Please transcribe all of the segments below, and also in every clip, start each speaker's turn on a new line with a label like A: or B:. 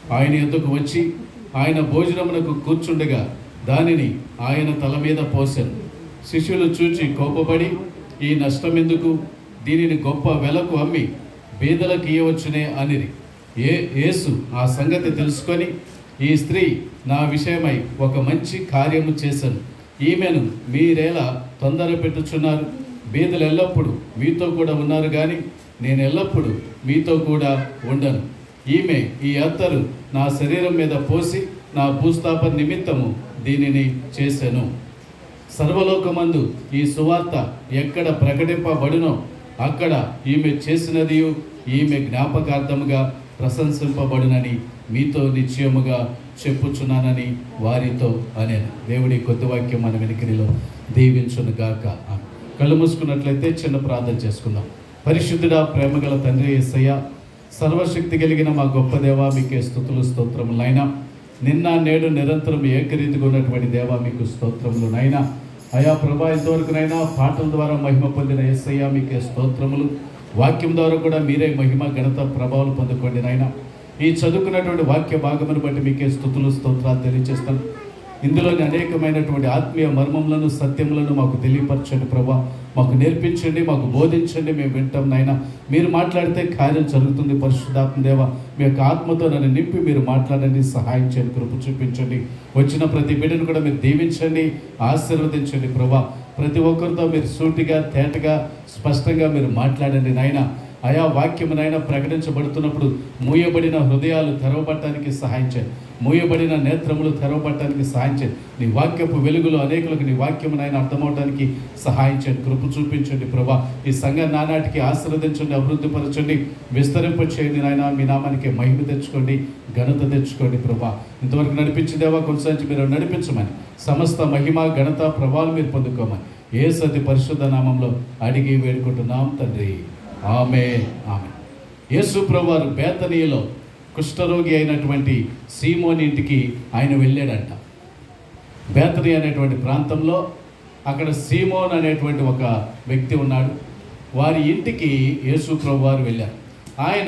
A: ఆయన ఎద్దుకు వచ్చి ఆయన భోజనమునకు కూర్చుండగా దానిని ఆయన తల మీద పోసెను శిష్యులు చూచి కోపపడి ఈ నష్టం ఎందుకు దీనిని గొప్ప వెలకు అమ్మి బీదలకు ఇయ్యవచ్చునే అనిరి ఏ యేసు ఆ సంగతి తెలుసుకొని ఈ స్త్రీ నా విషయమై ఒక మంచి కార్యము చేశాను ఈమెను మీరేలా తొందర పెట్టుచున్నారు బీదలు ఎల్లప్పుడూ మీతో కూడా ఉన్నారు కానీ నేను ఎల్లప్పుడూ మీతో కూడా ఉండను ఈమె ఈ అత్తరు నా శరీరం మీద పోసి నా భూస్థాపన నిమిత్తము దీనిని చేశాను సర్వలోకమందు ఈ సువార్త ఎక్కడ ప్రకటింపబడునో అక్కడ ఈమె చేసినది ఈమె జ్ఞాపకార్థముగా ప్రశంసింపబడునని మీతో నిశ్చయముగా చెప్పుచున్నానని వారితో అనేను దేవుడి కొద్ది వాక్యం మన వెనుకడిలో దీవించును గాక ఆమెన్. కళ్ళు మూసుకున్నట్లయితే చిన్న ప్రార్థన చేసుకుందాం పరిశుద్ధుడా ప్రేమగల తండ్రి యేసయ్య సర్వశక్తి కలిగిన మా గొప్ప దేవా మీకే స్థుతులు స్తోత్రములైనా నిన్న నేడు నిరంతరం ఏకరీతిగా ఉన్నటువంటి దేవా మీకు స్తోత్రములు నైనా అయా ప్రభా ఇంతవరకునైనా పాటల ద్వారా మహిమ పొందిన యేసయ్య మీకే స్తోత్రములు వాక్యం ద్వారా కూడా మీరే మహిమ ఘనత ప్రభావాలు పొందుకోండి నాయన ఈ చదువుకున్నటువంటి వాక్య భాగమును బట్టి మీకే స్థుతులు స్తోత్రాలు తెలియజేస్తాను ఇందులోని అనేకమైనటువంటి ఆత్మీయ మర్మములను సత్యములను మాకు తెలియపరచండి ప్రభా మాకు నేర్పించండి మాకు బోధించండి మేము వింటాం నాయన మీరు మాట్లాడితే కార్యం జరుగుతుంది పరిశుద్ధాత్మ దేవ మీ యొక్క ఆత్మతో నన్ను నింపి మీరు మాట్లాడండి సహాయం చేయండి కృప చూపించండి వచ్చిన ప్రతి బిడ్డను కూడా మీరు దీవించండి ఆశీర్వదించండి ప్రభా ప్రతి ఒక్కరితో మీరు సూటిగా తేటగా స్పష్టంగా మీరు మాట్లాడండి నాయన ఆయా వాక్యమునైనా ప్రకటించబడుతున్నప్పుడు మూయబడిన హృదయాలు తెరవబడటానికి సహాయం చేయండి మూయబడిన నేత్రములు తెరవబడటానికి సహాయం చేయండి నీ వాక్యపు వెలుగులో అనేకులకు నీ వాక్యమునైనా అర్థమవడానికి సహాయం చేయండి కృప చూపించండి ప్రభా ఈ సంఘ నానాటికి ఆశీర్వదించండి అభివృద్ధిపరచండి విస్తరింప చేయండి నాయన మీ నామానికి మహిమ తెచ్చుకోండి ఘనత తెచ్చుకోండి ప్రభా ఇంతవరకు నడిపించిందేవా కొనసాగించి మీరు నడిపించమని సమస్త మహిమ ఘనత ప్రభావాలు మీరు పొందుకోమని ఏ సతి పరిశుద్ధ నామంలో అడిగి వేడుకుంటున్నాం తండ్రి ఆమె ఆమె యేసు ప్రభువారు బేతనీయలో కుష్ఠరోగి అయినటువంటి సీమోని ఇంటికి ఆయన వెళ్ళాడంట బేతని అనేటువంటి ప్రాంతంలో అక్కడ సీమోన్ అనేటువంటి ఒక వ్యక్తి ఉన్నాడు వారి ఇంటికి యేసు ప్రభువారు వెళ్ళారు ఆయన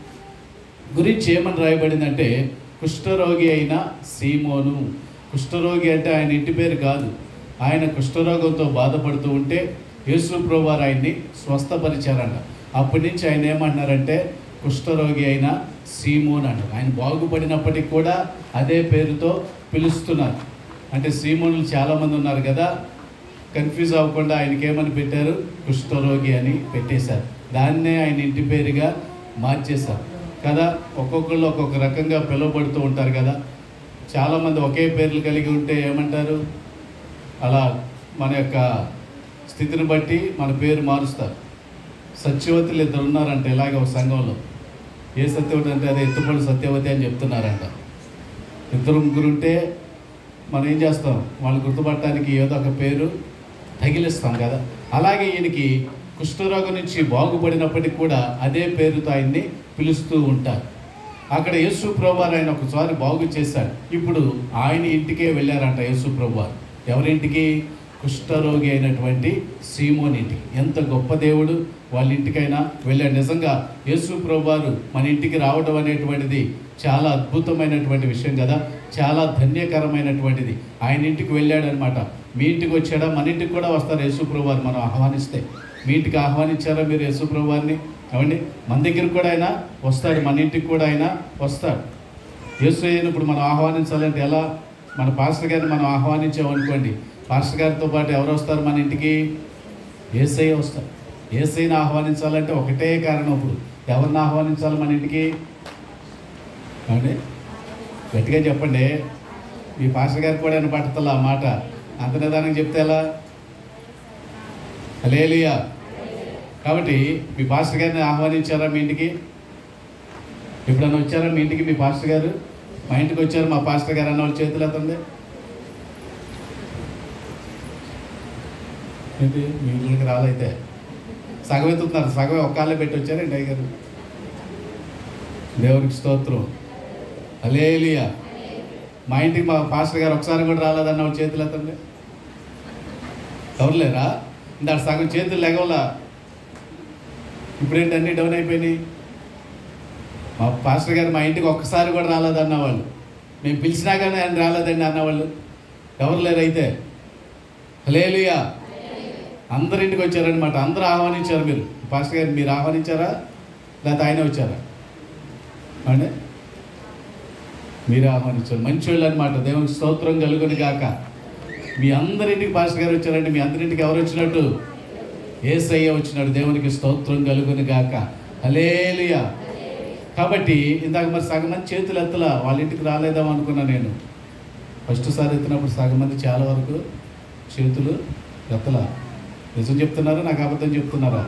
A: గురించి ఏమని రాయబడిందంటే కుష్ఠరోగి అయిన సీమోను కుష్ఠరోగి అంటే ఆయన ఇంటి పేరు కాదు ఆయన కుష్ఠరోగంతో బాధపడుతూ ఉంటే యేసు ప్రభువారు ఆయన్ని స్వస్థపరిచారంట అప్పటి నుంచి ఆయన ఏమంటున్నారంటే కుష్ఠరోగి అయిన సీమోన్ అంటారు ఆయన బాగుపడినప్పటికీ కూడా అదే పేరుతో పిలుస్తున్నారు అంటే సీమోనులు చాలామంది ఉన్నారు కదా కన్ఫ్యూజ్ అవ్వకుండా ఆయనకి ఏమని పెట్టారు కుష్ఠరోగి అని పెట్టేశారు దాన్నే ఆయన ఇంటి పేరుగా మార్చేశారు కదా ఒక్కొక్కళ్ళు ఒక్కొక్క రకంగా పిలువబడుతూ ఉంటారు కదా చాలామంది ఒకే పేర్లు కలిగి ఉంటే ఏమంటారు అలా మన యొక్క స్థితిని బట్టి మన పేరు మారుస్తారు సత్యవతులు ఇద్దరు ఉన్నారంట ఇలాగే ఒక సంఘంలో ఏ సత్యవతి అంటే అదే ఎత్తుపడి సత్యవతి అని చెప్తున్నారంట ఇద్దరు ముగ్గురు ఉంటే మనం ఏం చేస్తాం వాళ్ళు గుర్తుపట్టడానికి ఏదో ఒక పేరు తగిలిస్తాం కదా అలాగే ఈయనకి కుష్ఠరోగం నుంచి బాగుపడినప్పటికీ కూడా అదే పేరుతో ఆయన్ని పిలుస్తూ ఉంటారు అక్కడ యేసు ప్రభువారు ఆయన ఒకసారి బాగు చేశాడు ఇప్పుడు ఆయన ఇంటికే వెళ్ళారంట యేసు ప్రభువారు ఎవరింటికి కుష్ఠరోగి అయినటువంటి సీమోని ఇంటికి ఎంత గొప్ప దేవుడు వాళ్ళ ఇంటికైనా వెళ్ళాడు నిజంగా యేసు ప్రభువారు మన ఇంటికి రావడం అనేటువంటిది చాలా అద్భుతమైనటువంటి విషయం కదా చాలా ధన్యకరమైనటువంటిది ఆయన ఇంటికి వెళ్ళాడు అనమాట మీ ఇంటికి వచ్చాడా మన ఇంటికి కూడా వస్తారు యేసు ప్రభువారు మనం ఆహ్వానిస్తే మీ ఇంటికి ఆహ్వానించారా మీరు యేసు ప్రభువారిని ఏమండి మన దగ్గరికి కూడా ఆయన వస్తాడు మన ఇంటికి కూడా ఆయన వస్తాడు యేసు అయినప్పుడు మనం ఆహ్వానించాలంటే ఎలా మన పాస్టర్ గారిని మనం ఆహ్వానించామనుకోండి పాస్టర్ గారితో పాటు ఎవరు వస్తారు మన ఇంటికి ఏసై వస్తారు ఏసైని ఆహ్వానించాలంటే ఒకటే కారణం ఇప్పుడు ఎవరిని ఆహ్వానించాలి మన ఇంటికి ఏమండి గట్టిగా చెప్పండి మీ పాస్టర్ గారికి కూడా వినపడుతుందా ఆ మాట అంత నిదానంగా చెప్తే ఎలా హలేలియా కాబట్టి మీ పాస్టర్ గారిని ఆహ్వానించారా మీ ఇంటికి ఎప్పుడన్నా వచ్చారా మీ ఇంటికి మీ పాస్టర్ గారు మా ఇంటికి వచ్చారు మా పాస్టర్ గారు అన్న వాళ్ళ చేతులు ఎత్తండి ఏంటి మీ ఇంటికి రాలైతే సగం ఎత్తుతున్నారు సగం ఒక్కళ్ళే పెట్టి వచ్చారండి అయ్య గారు దేవునికి స్తోత్రం హలేలియా మా ఇంటికి మా పాస్టర్ గారు ఒకసారి కూడా రాలేదన్న వాళ్ళ చేతులు ఎత్తండి ఎవరు లేరా ఇందాక సగం చేతులు లెగవలా ఇప్పుడేంటి అన్నీ డౌన్ అయిపోయినాయి మా పాస్టర్ గారు మా ఇంటికి ఒక్కసారి కూడా రాలేదన్న వాళ్ళు మేము పిలిచినా కానీ ఆయన రాలేదండి అన్నవాళ్ళు ఎవరు లేరు అయితే హలేలుయా అందరి ఇంటికి వచ్చారనమాట అందరూ ఆహ్వానించారు మీరు పాస్టర్ గారు మీరు ఆహ్వానించారా లేకపోతే ఆయన వచ్చారా అంటే మీరు ఆహ్వానించారు మంచి వాళ్ళు అనమాట దేవునికి స్తోత్రం కలుగుని గాక మీ అందరింటికి పాస్టర్ గారు వచ్చారండి మీ అందరింటికి ఎవరు వచ్చినట్టు ఏసయ్య వచ్చినాడు దేవునికి స్తోత్రం కలుగుని గాక హలేలుయా కాబట్టి ఇందాక మరి సగం మంది చేతులు ఎత్తలా వాళ్ళ ఇంటికి రాలేదాం అనుకున్నా నేను ఫస్ట్ సారి ఎత్తినప్పుడు సగం మంది చాలా వరకు చేతులు ఎత్తలా నిజం చెప్తున్నారా నాకు అబద్ధం చెప్తున్నారా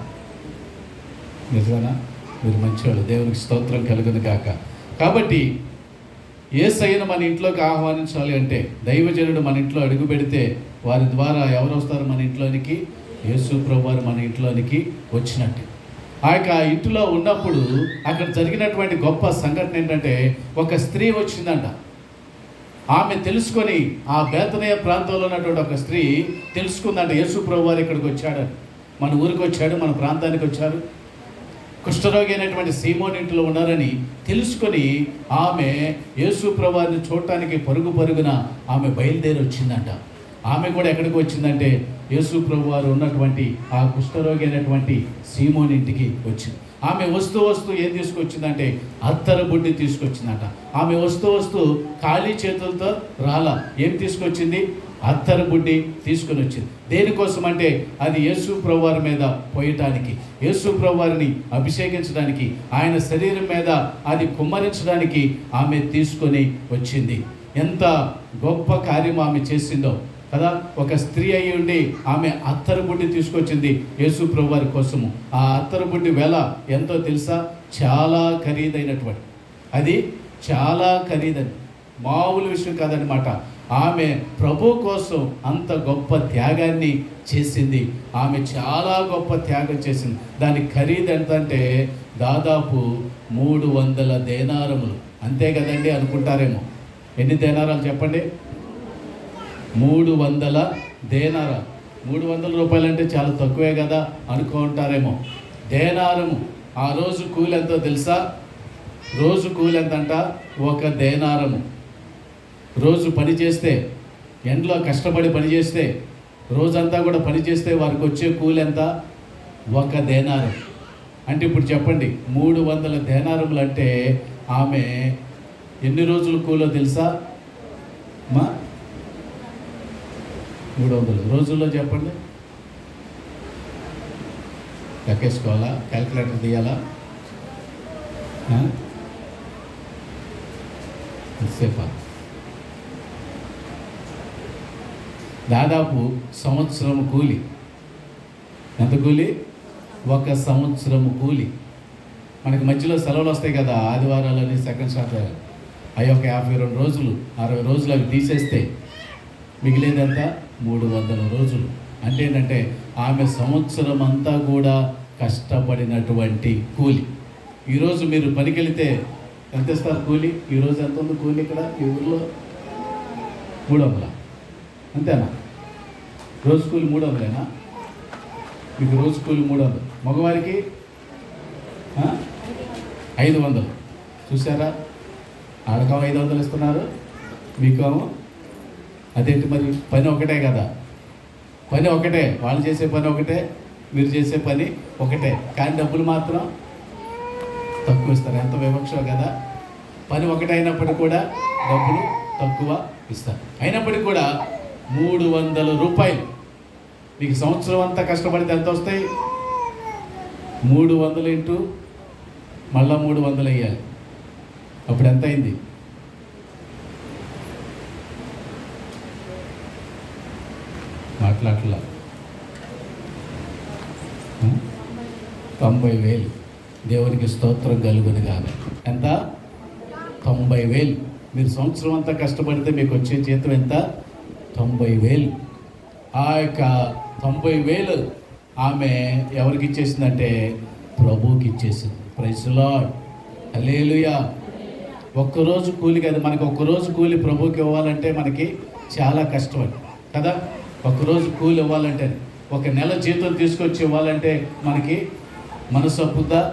A: నిజమేనా మీరు మంచివాళ్ళు దేవునికి స్తోత్రం కలుగును కాక కాబట్టి ఏసయ్యను మన ఇంట్లోకి ఆహ్వానించాలి అంటే దైవజనుడు మన ఇంట్లో అడుగు పెడితే వారి ద్వారా ఎవరు వస్తారు మన ఇంట్లోనికి యేసు ప్రభు వారు మన ఇంట్లోనికి వచ్చినట్టు ఆ యొక్క ఇంటిలో ఉన్నప్పుడు అక్కడ జరిగినటువంటి గొప్ప సంఘటన ఏంటంటే ఒక స్త్రీ వచ్చిందంట ఆమె తెలుసుకొని ఆ బేతనయ ప్రాంతంలో ఉన్నటువంటి ఒక స్త్రీ తెలుసుకుందంట యేసు ప్రభు వారు ఇక్కడికి వచ్చాడని మన ఊరికి వచ్చాడు మన ప్రాంతానికి వచ్చారు కుష్ఠరోగి అయినటువంటి సీమోన్ ఇంటిలో ఉన్నారని తెలుసుకొని ఆమె యేసు ప్రభువారిని చూడటానికి పరుగు పరుగున ఆమె బయలుదేరి వచ్చిందంట ఆమె కూడా ఎక్కడికి వచ్చిందంటే యేసు ప్రభు వారు ఉన్నటువంటి ఆ కుష్ఠరోగి అయినటువంటి సీమోన్ ఇంటికి వచ్చింది ఆమె వస్తూ వస్తూ ఏం తీసుకొచ్చిందంటే అత్తర బుడ్డి తీసుకొచ్చిందంట ఆమె వస్తూ వస్తూ ఖాళీ చేతులతో రాలా ఏం తీసుకొచ్చింది అత్తర బుడ్డి తీసుకొని వచ్చింది దేనికోసం అంటే అది యేసు ప్రభువారి మీద పోయటానికి యేసు ప్రభువారిని అభిషేకించడానికి ఆయన శరీరం మీద అది కుమ్మరించడానికి ఆమె తీసుకొని వచ్చింది ఎంత గొప్ప కార్యం ఆమె చేసిందో కదా ఒక స్త్రీ అయి ఉండి ఆమె అత్తరు బుడ్డి తీసుకొచ్చింది యేసు ప్రభువారి కోసము ఆ అత్తరు బుడ్డి వెల ఎంతో తెలుసా చాలా ఖరీదైనటువంటి అది చాలా ఖరీదని మామూలు విషయం కాదనమాట ఆమె ప్రభు కోసం అంత గొప్ప త్యాగాన్ని చేసింది ఆమె చాలా గొప్ప త్యాగం చేసింది దాని ఖరీదు ఎంత అంటే దాదాపు మూడు వందల దేనారములు అంతే కదండి అనుకుంటారేమో ఎన్ని దేనారాలు చెప్పండి మూడు వందల దేనార మూడు వందల రూపాయలు అంటే చాలా తక్కువే కదా అనుకుంటారేమో దేనారము ఆ రోజు కూలి ఎంతో తెలుసా రోజు కూలి ఎంతంట ఒక దేనారము రోజు పని చేస్తే ఎండలో కష్టపడి పని చేస్తే రోజంతా కూడా పని చేస్తే వారికి వచ్చే కూలి ఎంత ఒక దేనారం అంటే ఇప్పుడు చెప్పండి మూడు వందల దేనారములు అంటే ఆమె ఎన్ని రోజులు కూలో తెలుసా మా మూడు వందలు రోజుల్లో చెప్పండి లెక్కేసుకోవాలా క్యాల్కులేటర్ తీయాలా ఆ? ఎంతసేపా దాదాపు సంవత్సరం కూలి ఎంత కూలి ఒక సంవత్సరం కూలి మనకి మధ్యలో సెలవులు వస్తాయి కదా ఆదివారాలని సెకండ్ సాటర్డే అవి ఒక యాభై రెండు రోజులు అరవై రోజులు అవి తీసేస్తే మిగిలేదంతా మూడు వందల రోజులు అంటే ఏంటంటే ఆమె సంవత్సరం అంతా కూడా కష్టపడినటువంటి కూలి ఈరోజు మీరు పనికి వెళితే ఎంత ఇస్తారు కూలి ఈరోజు ఎంత ఉంది కూలి ఇక్కడ ఈ ఊర్లో మూడు వందల అంతేనా రోజు కూలి మూడు వందలేనా మీకు రోజు కూలి మూడు వందలు మగవారికి ఆ? ఐదు వందలు చూసారా ఆడకం ఐదు వందలు ఇస్తున్నారు మీకేమో అదేంటి మరి పని ఒకటే కదా పని ఒకటే వాళ్ళు చేసే పని ఒకటే మీరు చేసే పని ఒకటే కానీ డబ్బులు మాత్రం తక్కువ ఇస్తారు ఎంత వివక్ష కదా పని ఒకటే అయినప్పటికీ కూడా డబ్బులు తక్కువ ఇస్తారు అయినప్పటికీ కూడా మూడు వందల రూపాయలు మీకు సంవత్సరం అంతా కష్టపడితే ఎంత వస్తాయి మూడు వందలు ఇంటూ మళ్ళా మూడు వందలు వేయాలి అప్పుడు ఎంత అయింది మాట్లాడలా ఆ? తొంభై వేలు దేవునికి స్తోత్రం కలుగుని కాదు ఎంత తొంభై వేలు మీరు సంవత్సరం అంతా కష్టపడితే మీకు వచ్చే జీతం ఎంత తొంభై వేలు ఆ యొక్క తొంభై వేలు ఆమె ఎవరికి ఇచ్చేసిందంటే ప్రభువుకి ఇచ్చేసింది ప్రైజ్లా అలేలుయా ఒక్కరోజు కూలి కదా మనకి ఒక్కరోజు కూలి ప్రభువుకి ఇవ్వాలంటే మనకి చాలా కష్టం అండి కదా ఒక్కరోజు కూలి ఇవ్వాలంటే ఒక నెల జీతం తీసుకొచ్చి ఇవ్వాలంటే మనకి మనసు ఒప్పుద్దా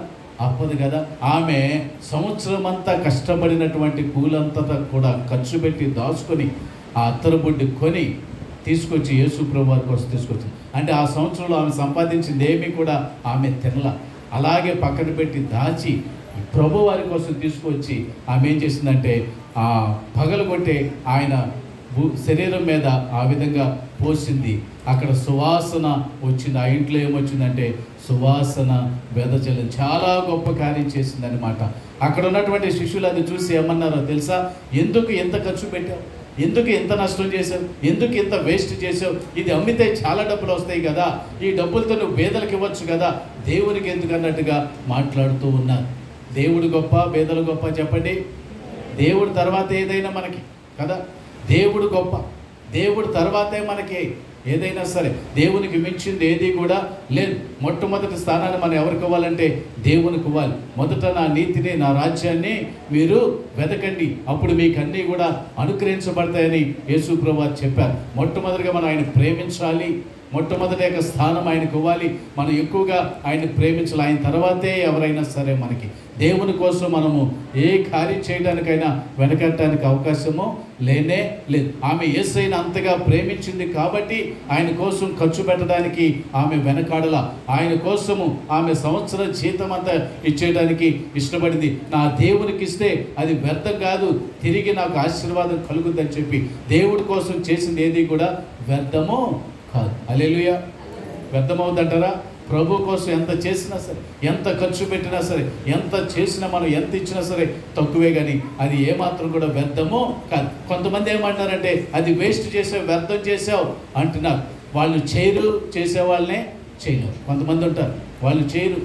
A: అప్పదు కదా ఆమె సంవత్సరం అంతా కష్టపడినటువంటి కూలంతా కూడా ఖర్చు పెట్టి దాచుకొని ఆ అత్తరు బుడ్డి కొని తీసుకొచ్చి యేసు ప్రభు వారి కోసం తీసుకొచ్చి అంటే ఆ సంవత్సరంలో ఆమె సంపాదించింది ఏమీ కూడా ఆమె తినల అలాగే పక్కన పెట్టి దాచి ప్రభు వారి కోసం తీసుకొచ్చి ఆమె ఏం చేసిందంటే ఆ పగలు కొట్టే ఆయన భూ- శరీరం మీద ఆ విధంగా పోసింది అక్కడ సువాసన వచ్చింది ఆ ఇంట్లో ఏమొచ్చిందంటే సువాసన వెదజల్లి చాలా గొప్ప కార్యం చేసింది అనమాట అక్కడ ఉన్నటువంటి శిష్యులు అది చూసి ఏమన్నారో తెలుసా ఎందుకు ఎంత ఖర్చు పెట్టావు ఎందుకు ఎంత నష్టం చేసావు ఎందుకు ఎంత వేస్ట్ చేసావు ఇది అమ్మితే చాలా డబ్బులు వస్తాయి కదా ఈ డబ్బులతో నువ్వు పేదలకు ఇవ్వచ్చు కదా దేవునికి ఎందుకు అన్నట్టుగా మాట్లాడుతూ ఉన్నారు దేవుడు గొప్ప పేదలు గొప్ప చెప్పండి దేవుడు తర్వాత ఏదైనా మనకి కదా దేవుడు గొప్ప దేవుడు తర్వాతే మనకి ఏదైనా సరే దేవునికి మించింది ఏది కూడా లేదు మొట్టమొదటి స్థానాన్ని మనం ఎవరికి ఇవ్వాలంటే దేవునికి ఇవ్వాలి మొదట నా నీతిని నా రాజ్యాన్ని మీరు వెతకండి అప్పుడు మీకు అన్నీ కూడా అనుగ్రహించబడతాయని యేసు ప్రభు చెప్పారు మొట్టమొదటిగా మనం ఆయన ప్రేమించాలి మొట్టమొదటి యొక్క స్థానం ఆయనకు ఇవ్వాలి మనం ఎక్కువగా ఆయన్ని ప్రేమించాలి ఆయన తర్వాతే ఎవరైనా సరే మనకి దేవుని కోసం మనము ఏ కార్యం చేయడానికైనా వెనకట్టడానికి అవకాశము లేనే లేదు ఆమె యేసైన అంతగా ప్రేమించింది కాబట్టి ఆయన కోసం ఖర్చు పెట్టడానికి ఆమె వెనకాడల ఆయన కోసము ఆమె సంవత్సర జీతం అంతా ఇచ్చేయడానికి ఇష్టపడింది నా దేవునికి ఇస్తే అది వ్యర్థం కాదు తిరిగి నాకు ఆశీర్వాదం కలుగుద్దని చెప్పి దేవుడి కోసం చేసింది ఏది కూడా వ్యర్థమో కాదు అలెలుయ వ్యర్థమవుతుందంటారా ప్రభు కోసం ఎంత చేసినా సరే ఎంత ఖర్చు పెట్టినా సరే ఎంత చేసినా మనం ఎంత ఇచ్చినా సరే తక్కువే కానీ అది ఏమాత్రం కూడా వ్యర్థమో కాదు కొంతమంది ఏమంటారంటే అది వేస్ట్ చేసావు వ్యర్థం చేసావు అంటున్నారు వాళ్ళు చేయరు చేసేవాళ్ళనే చేయలేరు కొంతమంది ఉంటారు వాళ్ళు చేయరు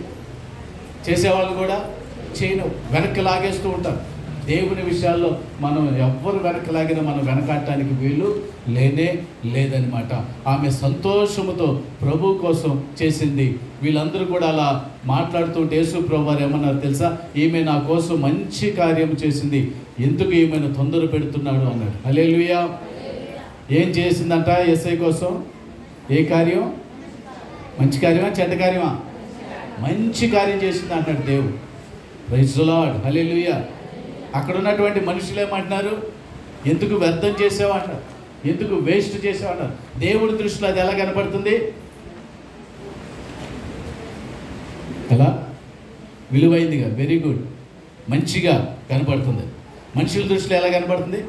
A: చేసేవాళ్ళు కూడా చేయను వెనక్కి లాగేస్తూ ఉంటారు దేవుని విషయాల్లో మనం ఎవ్వరు వెనక్కి లాగినా మనం వెనకాడటానికి వీలు లేనే లేదనమాట ఆమె సంతోషముతో ప్రభు కోసం చేసింది వీళ్ళందరూ కూడా అలా మాట్లాడుతుంటే యేసు ప్రభు వారు ఏమన్నారు తెలుసా ఈమె నా కోసం మంచి కార్యం చేసింది ఎందుకు ఈమెను తొందర పెడుతున్నాడు అన్నాడు అలేలుయా ఏం చేసిందంట ఎస్ఐ కోసం ఏ కార్యం మంచి కార్యమా చెడ్డ కార్యమా మంచి కార్యం చేసింది అంటాడు దేవుడు ప్రైజ్ లార్డ్ హల్లెలూయా అక్కడ ఉన్నటువంటి మనుషులు ఏమంటున్నారు ఎందుకు వ్యర్థం చేసావంటారు ఎందుకు వేస్ట్ చేసావంటారు దేవుడి దృష్టిలో అది ఎలా కనపడుతుంది ఎలా విలువైందిగా వెరీ గుడ్ మంచిగా కనపడుతుంది మనుషుల దృష్టిలో ఎలా కనపడుతుంది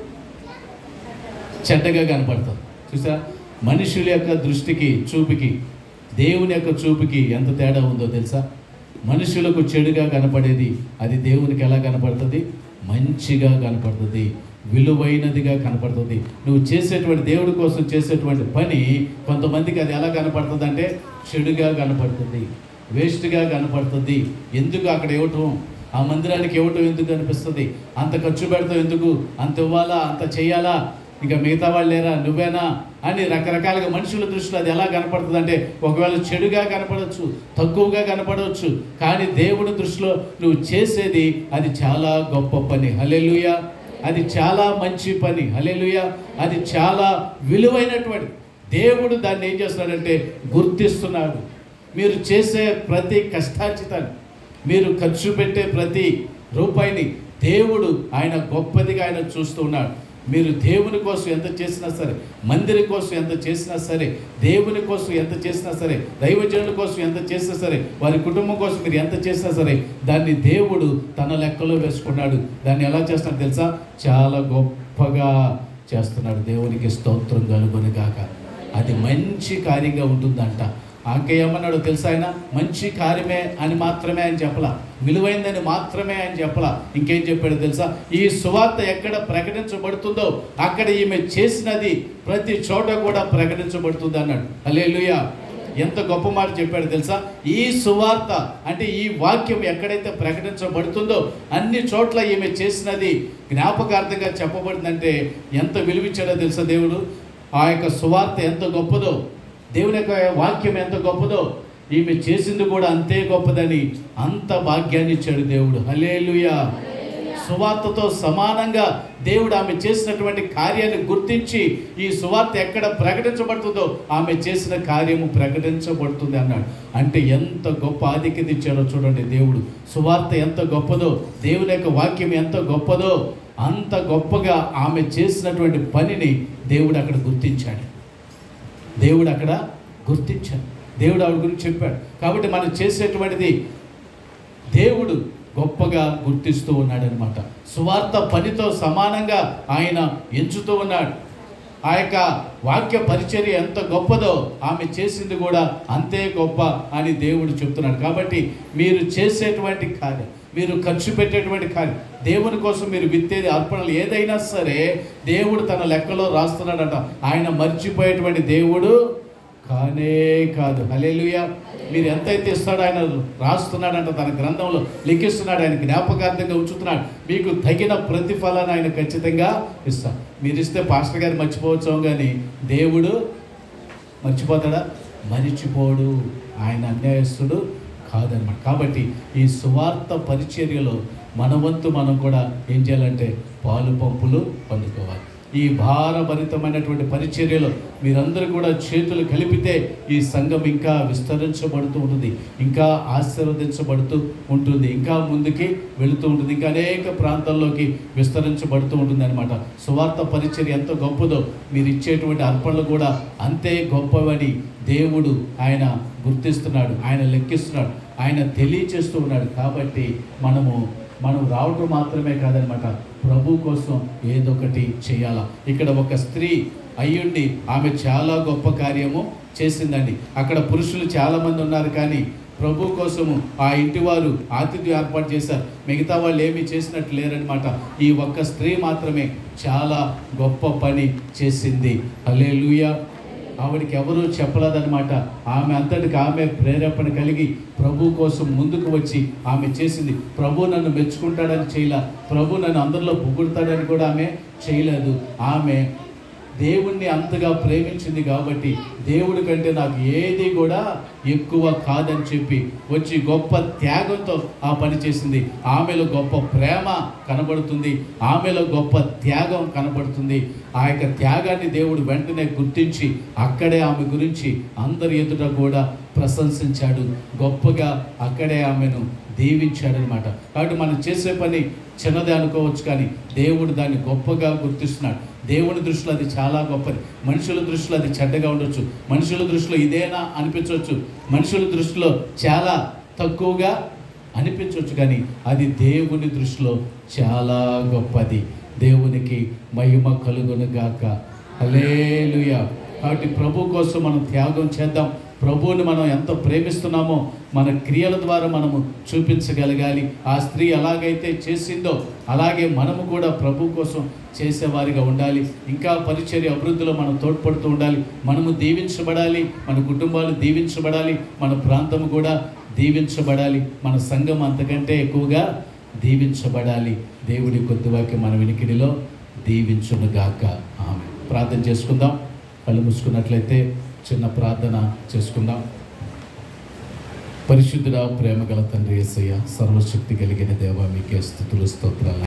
A: చెడ్డగా కనపడుతుంది చూసా మనుషుల యొక్క దృష్టికి చూపుకి దేవుని యొక్క చూపుకి ఎంత తేడా ఉందో తెలుసా మనుషులకు చెడుగా కనపడేది అది దేవునికి ఎలా కనపడుతుంది మంచిగా కనపడుతుంది విలువైనదిగా కనపడుతుంది నువ్వు చేసేటువంటి దేవుడి కోసం చేసేటువంటి పని కొంతమందికి అది ఎలా కనపడుతుంది అంటే చెడుగా కనపడుతుంది వేస్ట్గా కనపడుతుంది ఎందుకు అక్కడ ఇవ్వటం ఆ మందిరానికి ఇవ్వటం ఎందుకు అనిపిస్తుంది అంత ఖర్చు పెడతావు ఎందుకు అంత ఇవ్వాలా అంత చేయాలా ఇంకా మిగతా వాళ్ళు లేరా నువ్వేనా అని రకరకాలుగా మనుషుల దృష్టిలో అది ఎలా కనపడుతుంది అంటే ఒకవేళ చెడుగా కనపడవచ్చు తక్కువగా కనపడవచ్చు కానీ దేవుడి దృష్టిలో నువ్వు చేసేది అది చాలా గొప్ప పని హలెలుయ అది చాలా మంచి పని హలెలుయ అది చాలా విలువైనటువంటి దేవుడు దాన్ని ఏం చేస్తున్నాడంటే గుర్తిస్తున్నాడు మీరు చేసే ప్రతి కష్టార్జితాన్ని మీరు ఖర్చు పెట్టే ప్రతి రూపాయిని దేవుడు ఆయన గొప్పదిగా ఆయన చూస్తూ ఉన్నాడు మీరు దేవుని కోసం ఎంత చేసినా సరే మందిరం కోసం ఎంత చేసినా సరే దేవుని కోసం ఎంత చేసినా సరే దైవజనుల కోసం ఎంత చేసినా సరే వారి కుటుంబం కోసం మీరు ఎంత చేసినా సరే దాన్ని దేవుడు తన లెక్కలో వేసుకున్నాడు దాన్ని ఎలా చేస్తున్నాడు తెలుసా చాలా గొప్పగా చేస్తున్నాడు దేవునికి స్తోత్రం కలుగుని గాక అది మంచి కార్యంగా ఉంటుందంట ఆకే ఏమన్నాడు తెలుసా ఆయన మంచి కార్యమే అని మాత్రమే ఆయన చెప్పలా విలువైందని మాత్రమే ఆయన చెప్పలా ఇంకేం చెప్పాడు తెలుసా ఈ సువార్త ఎక్కడ ప్రకటించబడుతుందో అక్కడ ఈమె చేసినది ప్రతి చోట కూడా ప్రకటించబడుతుంది అన్నాడు అలేలుయా ఎంత గొప్ప మాట చెప్పాడు తెలుసా ఈ సువార్త అంటే ఈ వాక్యం ఎక్కడైతే ప్రకటించబడుతుందో అన్ని చోట్ల ఈమె చేసినది జ్ఞాపకార్థంగా చెప్పబడిందంటే ఎంత విలువిచ్చాడో తెలుసా దేవుడు ఆ యొక్క సువార్త ఎంత గొప్పదో దేవుని యొక్క వాక్యం ఎంత గొప్పదో ఈమె చేసింది కూడా అంతే గొప్పదని అంత భాగ్యాన్ని ఇచ్చాడు దేవుడు హలేలుయా సువార్తతో సమానంగా దేవుడు ఆమె చేసినటువంటి కార్యాన్ని గుర్తించి ఈ సువార్త ఎక్కడ ప్రకటించబడుతుందో ఆమె చేసిన కార్యము ప్రకటించబడుతుంది అన్నాడు అంటే ఎంత గొప్ప ఆధిక్యత ఇచ్చారో చూడండి దేవుడు సువార్త ఎంత గొప్పదో దేవుని యొక్క వాక్యం ఎంత గొప్పదో అంత గొప్పగా ఆమె చేసినటువంటి పనిని దేవుడు అక్కడ గుర్తించాడు దేవుడు అక్కడ గుర్తించాడు దేవుడు ఆవిడ గురించి చెప్పాడు కాబట్టి మనం చేసేటువంటిది దేవుడు గొప్పగా గుర్తిస్తూ ఉన్నాడనమాట సువార్త పనితో సమానంగా ఆయన ఎంచుతూ ఉన్నాడు ఆ యొక్క వాక్య పరిచర్య ఎంత గొప్పదో ఆమె చేసింది కూడా అంతే గొప్ప అని దేవుడు చెప్తున్నాడు కాబట్టి మీరు చేసేటువంటి కార్యం మీరు ఖర్చు పెట్టేటువంటి కార్యం దేవుని కోసం మీరు విత్తేది అర్పణలు ఏదైనా సరే దేవుడు తన లెక్కలో రాస్తున్నాడట ఆయన మర్చిపోయేటువంటి దేవుడు కానే కాదు హల్లెలూయా మీరు ఎంతైతే ఇస్తాడో ఆయన రాస్తున్నాడంట తన గ్రంథంలో లిఖిస్తున్నాడు ఆయన జ్ఞాపకార్థంగా ఉంచుతున్నాడు మీకు తగిన ప్రతిఫలాన్ని ఆయన ఖచ్చితంగా ఇస్తాడు మీరు ఇస్తే పాస్టర్ గారు మర్చిపోవచ్చాం కానీ దేవుడు మర్చిపోతాడా మరిచిపోడు ఆయన అన్యాయస్తుడు కాదనమాట కాబట్టి ఈ సువార్త పరిచర్యలో మన వంతు మనం కూడా ఏం చేయాలంటే పాలు పంపులు పండుకోవాలి ఈ భారభరితమైనటువంటి పరిచర్యలో మీరందరూ కూడా చేతులు కలిపితే ఈ సంఘం ఇంకా విస్తరించబడుతూ ఉంటుంది ఇంకా ఆశీర్వదించబడుతూ ఉంటుంది ఇంకా ముందుకి వెళుతూ ఉంటుంది ఇంకా అనేక ప్రాంతాల్లోకి విస్తరించబడుతూ ఉంటుంది అనమాట సువార్త పరిచర్య ఎంత గొప్పదో మీరు ఇచ్చేటువంటి అర్పణలు కూడా అంతే గొప్పవని దేవుడు ఆయన గుర్తిస్తున్నాడు ఆయన లెక్కిస్తున్నాడు ఆయన తెలియచేస్తూ ఉన్నాడు కాబట్టి మనము మనం రావటం మాత్రమే కాదనమాట ప్రభు కోసం ఏదొకటి చేయాలా ఇక్కడ ఒక స్త్రీ అయ్యుండి ఆమె చాలా గొప్ప కార్యము చేసిందండి అక్కడ పురుషులు చాలామంది ఉన్నారు కానీ ప్రభు కోసము ఆ ఇంటి వారు ఆతిథ్యం ఏర్పాటు చేశారు మిగతా వాళ్ళు ఏమీ చేసినట్టు లేరనమాట ఈ ఒక్క స్త్రీ మాత్రమే చాలా గొప్ప పని చేసింది హల్లెలూయా ఆవిడకి ఎవరూ చెప్పలేదన్నమాట ఆమె అంతటికి ఆమె ప్రేరేపణ కలిగి ప్రభు కోసం ముందుకు వచ్చి ఆమె చేసింది ప్రభు నన్ను మెచ్చుకుంటాడని చేయలే ప్రభు నన్ను అందరిలో పొగుడతాడని కూడా ఆమె చేయలేదు ఆమె దేవుణ్ణి అంతగా ప్రేమించింది కాబట్టి దేవుడి కంటే నాకు ఏది కూడా ఎక్కువ కాదని చెప్పి వచ్చి గొప్ప త్యాగంతో ఆ పని చేసింది ఆమెలో గొప్ప ప్రేమ కనబడుతుంది ఆమెలో గొప్ప త్యాగం కనబడుతుంది ఆ యొక్క త్యాగాన్ని దేవుడు వెంటనే గుర్తించి అక్కడే ఆమె గురించి అందరి ఎదుట కూడా ప్రశంసించాడు గొప్పగా అక్కడే ఆమెను దీవించాడనమాట కాబట్టి మనం చేసే పని చిన్నదే అనుకోవచ్చు కానీ దేవుడు దాన్ని గొప్పగా గుర్తిస్తున్నాడు దేవుని దృష్టిలో అది చాలా గొప్పది మనుషుల దృష్టిలో అది చెడ్డగా ఉండొచ్చు మనుషుల దృష్టిలో ఇదేనా అనిపించవచ్చు మనుషుల దృష్టిలో చాలా తక్కువగా అనిపించవచ్చు కానీ అది దేవుని దృష్టిలో చాలా గొప్పది దేవునికి మహిమ కలుగును గాక హలేలుయా కాబట్టి ప్రభు కోసం మనం త్యాగం చేద్దాం ప్రభువుని మనం ఎంత ప్రేమిస్తున్నామో మన క్రియల ద్వారా మనము చూపించగలగాలి ఆ స్త్రీ ఎలాగైతే చేసిందో అలాగే మనము కూడా ప్రభు కోసం చేసేవారిగా ఉండాలి ఇంకా పరిచర్య అభివృద్ధిలో మనం తోడ్పడుతూ ఉండాలి మనము దీవించబడాలి మన కుటుంబాలు దీవించబడాలి మన ప్రాంతము కూడా దీవించబడాలి మన సంఘం అంతకంటే ఎక్కువగా దీవించబడాలి దేవుడి కొద్ది వాక్యం మన వినికిడిలో దీవించునుగాక ఆమె ప్రార్థన చేసుకుందాం కళ్ళు మూసుకున్నట్లయితే చిన్న ప్రార్థన చేసుకుందాం పరిశుద్ధుడా ప్రేమ గల తండ్రి యేసయ్య సర్వశక్తి కలిగిన దేవ మీకే స్థుతులు స్తోత్రాలు